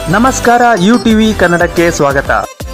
ನಮಸ್ಕಾರ you TV ಕನ್ನಡಕ್ಕೆ ಸ್ವಾಗತ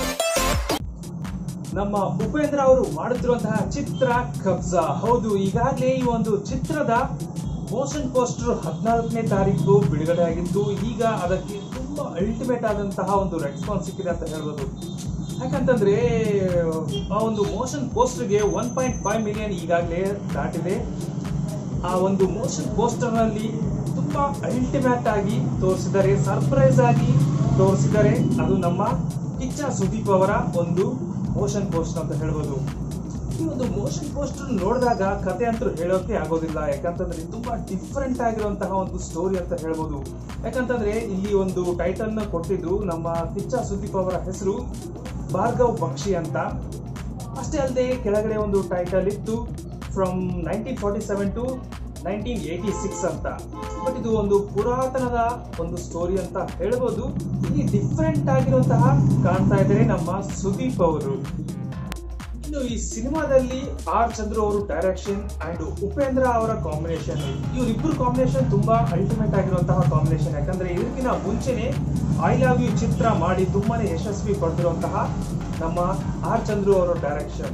ನಮ್ಮ ಉಪೇಂದ್ರ ಅವರು ಮಾಡುತ್ತಿರುವಂತಹ ಚಿತ್ರ ಕಬ್ಜಾ ಹೌದು ಈಗಾಗಲೇ ಈ ಒಂದು ಚಿತ್ರದ ಮೋಷನ್ ಪೋಸ್ಟರ್ ಹದಿನಾಲ್ಕನೇ ತಾರೀಕು ಬಿಡುಗಡೆ ಆಗಿದ್ದು ಈಗ ಅದಕ್ಕೆ ತುಂಬಾ ಅಲ್ಟಿಮೇಟ್ ಆದಂತಹ ಒಂದು ರೆಸ್ಪಾನ್ಸ್ ಸಿಕ್ಕಿದೆ ಅಂತ ಹೇಳ್ಬೋದು ಯಾಕಂತಂದ್ರೆ ಆ ಒಂದು ಮೋಷನ್ ಪೋಸ್ಟರ್ಗೆ ಒನ್ ಪಾಯಿಂಟ್ ಫೈವ್ ಮಿಲಿಯನ್ ಈಗಾಗಲೇ ದಾಟಿದೆ ಆ ಒಂದು ಮೋಷನ್ ಪೋಸ್ಟರ್ ನಲ್ಲಿ ತುಂಬಾ ಅಲ್ಟಿಮೇಟ್ ಆಗಿ ತೋರಿಸಿದ್ದಾರೆ ಸರ್ಪ್ರೈಸ್ ಆಗಿ ತೋರಿಸಿದ್ದಾರೆ ಅದು ನಮ್ಮ ಕಿಚ್ಚ ಸುದೀಪ್ ಅವರ ಒಂದು ಮೋಷನ್ ಪೋಸ್ಟ್ ಅಂತ ಹೇಳ್ಬೋದು ಈ ಒಂದು ಮೋಷನ್ ಪೋಸ್ಟರ್ ನೋಡಿದಾಗ ಕತೆ ಅಂತೂ ಹೇಳೋಕೆ ಆಗೋದಿಲ್ಲ ಯಾಕಂತಂದ್ರೆ ತುಂಬಾ ಡಿಫ್ರೆಂಟ್ ಆಗಿರುವಂತಹ ಒಂದು ಸ್ಟೋರಿ ಅಂತ ಹೇಳ್ಬೋದು ಯಾಕಂತಂದ್ರೆ ಇಲ್ಲಿ ಒಂದು ಟೈಟಲ್ ನ ಕೊಟ್ಟಿದ್ದು ನಮ್ಮ ಕಿಚ್ಚ ಸುದೀಪ್ ಅವರ ಹೆಸರು ಭಾರ್ಗವ್ ಬಕ್ಷಿ ಅಂತ ಅಷ್ಟೇ ಅಲ್ಲದೆ ಕೆಳಗಡೆ ಒಂದು ಟೈಟಲ್ ಇತ್ತು from nineteen forty seven to nineteen eighty six ಅಂತ ಬಟ್ ಇದು ಒಂದು ಪುರಾತನದ ಒಂದು ಸ್ಟೋರಿ ಅಂತ ಹೇಳ್ಬೋದು ಇಲ್ಲಿ ಡಿಫ್ರೆಂಟ್ ಆಗಿರುವಂತಹ ಕಾಣ್ತಾ ಇದ್ದಾರೆ ನಮ್ಮ ಸುದೀಪ್ ಅವರು ಇನ್ನು ಈ ಸಿನಿಮಾದಲ್ಲಿ ಆರ್ ಚಂದ್ರು ಅವರು ಡೈರೆಕ್ಷನ್ ಅಂಡ್ ಉಪೇಂದ್ರ ಅವರ ಕಾಂಬಿನೇಷನ್ ಇವರಿಬ್ಬರು ಕಾಂಬಿನೇಷನ್ ತುಂಬಾ ಅಲ್ಟಿಮೇಟ್ ಆಗಿರುವಂತಹ ಕಾಂಬಿನೇಷನ್ ಯಾಕಂದ್ರೆ ಇದಕ್ಕಿಂತ ಮುಂಚೆನೆ ಐ ಲವ್ ಯು ಚಿತ್ರ ಮಾಡಿ ತುಂಬಾನೇ ಯಶಸ್ವಿ ಪಡೆದಿರುವಂತಹ ನಮ್ಮ ಆರ್ ಚಂದ್ರು ಅವರ ಡೈರೆಕ್ಷನ್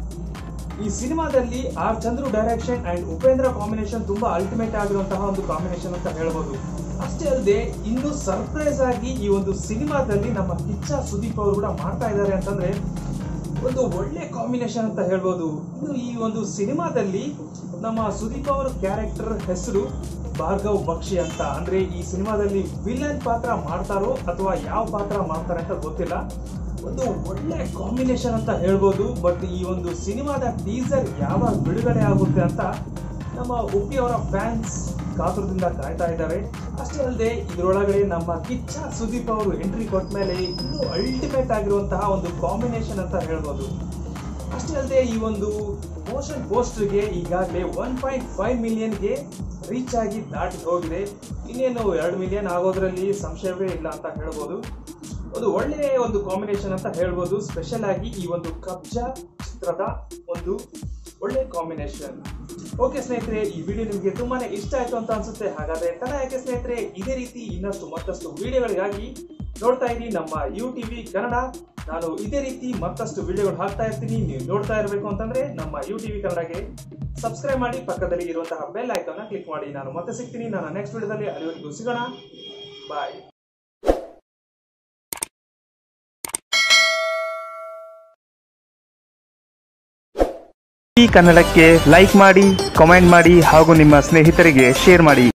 ಈ ಸಿನಿಮಾದಲ್ಲಿ R Chandru direction and Upendra combination ತುಂಬಾ ಅಲ್ಟಿಮೇಟ್ ಆಗಿರುವಂತಹ ಒಂದು ಕಾಂಬಿನೇಷನ್ ಅಂತ ಹೇಳ್ಬೋದು ಅಷ್ಟೇ ಅಲ್ಲದೆ ಇನ್ನು ಸರ್ಪ್ರೈಸ್ ಆಗಿ ಈ ಒಂದು ಸಿನಿಮಾದಲ್ಲಿ ನಮ್ಮ ಕಿಚ್ಚ ಸುದೀಪ್ ಅವರು ಕೂಡ ಮಾಡ್ತಾ ಇದ್ದಾರೆ ಅಂತಂದ್ರೆ ಒಂದು ಒಳ್ಳೆ ಕಾಂಬಿನೇಷನ್ ಅಂತ ಹೇಳ್ಬೋದು ಇನ್ನು ಈ ಒಂದು ಸಿನಿಮಾದಲ್ಲಿ ನಮ್ಮ ಸುದೀಪ್ ಅವರ ಕ್ಯಾರೆಕ್ಟರ್ ಹೆಸರು ಭಾರ್ಗವ್ ಬಕ್ಷಿ ಅಂತ ಅಂದ್ರೆ ಈ ಸಿನಿಮಾದಲ್ಲಿ ವಿಲನ್ ಪಾತ್ರ ಮಾಡ್ತಾರೋ ಅಥವಾ ಯಾವ ಪಾತ್ರ ಮಾಡ್ತಾರೆ ಅಂತ ಗೊತ್ತಿಲ್ಲ ಒಂದು ಒಳ್ಳೆ ಕಾಂಬಿನೇಷನ್ ಅಂತ ಹೇಳ್ಬೋದು ಬಟ್ ಈ ಒಂದು ಸಿನಿಮಾದ ಟೀಸರ್ ಯಾವಾಗ ಬಿಡುಗಡೆ ಆಗುತ್ತೆ ಅಂತ ನಮ್ಮ ಉಪ್ಪಿ ಅವರ ಫ್ಯಾನ್ಸ್ ಕಾತುರದಿಂದ ಕಾಯ್ತಾ ಇದ್ದಾರೆ ಅಷ್ಟೇ ಅಲ್ಲದೆ ಇದರೊಳಗಡೆ ನಮ್ಮ ಕಿಚ್ಚ ಸುದೀಪ್ ಅವರು ಎಂಟ್ರಿ ಕೊಟ್ಟ ಮೇಲೆ ಇನ್ನೂ ಅಲ್ಟಿಮೇಟ್ ಆಗಿರುವಂತಹ ಒಂದು ಕಾಂಬಿನೇಷನ್ ಅಂತ ಹೇಳ್ಬೋದು ಅಷ್ಟೇ ಅಲ್ಲದೆ ಈ ಒಂದು ಮೋಷನ್ ಪೋಸ್ಟರ್ಗೆ ಈಗಾಗಲೇ ಒನ್ ಪಾಯಿಂಟ್ ಫೈವ್ ಮಿಲಿಯನ್ಗೆ ರೀಚ್ ಆಗಿ ದಾಟಿ ಹೋಗಿದೆ ಇನ್ನೇನು ಎರಡು ಮಿಲಿಯನ್ ಆಗೋದ್ರಲ್ಲಿ ಸಂಶಯವೇ ಇಲ್ಲ ಅಂತ ಹೇಳ್ಬೋದು ಒಂದು ಒಳ್ಳೆಯ ಒಂದು ಕಾಂಬಿನೇಷನ್ ಅಂತ ಹೇಳ್ಬೋದು ಸ್ಪೆಷಲ್ ಆಗಿ ಈ ಒಂದು ಕಬ್ಜಾ ಚಿತ್ರದ ಒಂದು ಒಳ್ಳೆ ಕಾಂಬಿನೇಷನ್ ಓಕೆ ಸ್ನೇಹಿತರೆ ಈ ವಿಡಿಯೋ ನಿಮಗೆ ತುಂಬಾನೇ ಇಷ್ಟ ಆಯ್ತು ಅಂತ ಅನ್ಸುತ್ತೆ ಹಾಗಾದ್ರೆ ತಡ ಯಾಕೆ ಸ್ನೇಹಿತರೆ ಇದೇ ರೀತಿ ಇನ್ನಷ್ಟು ಮತ್ತಷ್ಟು ವಿಡಿಯೋಗಳಿಗಾಗಿ ನೋಡ್ತಾ ಇರಿ ನಮ್ಮ ಯು ಟಿವಿ ಕನ್ನಡ ನಾನು ಇದೇ ರೀತಿ ಮತ್ತಷ್ಟು ವಿಡಿಯೋಗಳು ಹಾಕ್ತಾ ಇರ್ತೀನಿ ನೀವು ನೋಡ್ತಾ ಇರಬೇಕು ಅಂತಂದ್ರೆ ನಮ್ಮ ಯು ಟಿವಿ ಕನ್ನಡಗೆ ಸಬ್ಸ್ಕ್ರೈಬ್ ಮಾಡಿ ಪಕ್ಕದಲ್ಲಿ ಇರುವಂತಹ ಬೆಲ್ ಐಕಾನ್ ಕ್ಲಿಕ್ ಮಾಡಿ ನಾನು ಮತ್ತೆ ಸಿಗ್ತೀನಿ ನನ್ನ ನೆಕ್ಸ್ಟ್ ವಿಡಿಯೋದಲ್ಲಿ ಅಲ್ಲಿವರೆಗೂ ಸಿಗೋಣ ಬಾಯ್ ಈ ಕನ್ನಡಕ್ಕೆ ಲೈಕ್ ಮಾಡಿ ಕಾಮೆಂಟ್ ಮಾಡಿ ಹಾಗೂ ನಿಮ್ಮ ಸ್ನೇಹಿತರಿಗೆ ಶೇರ್ ಮಾಡಿ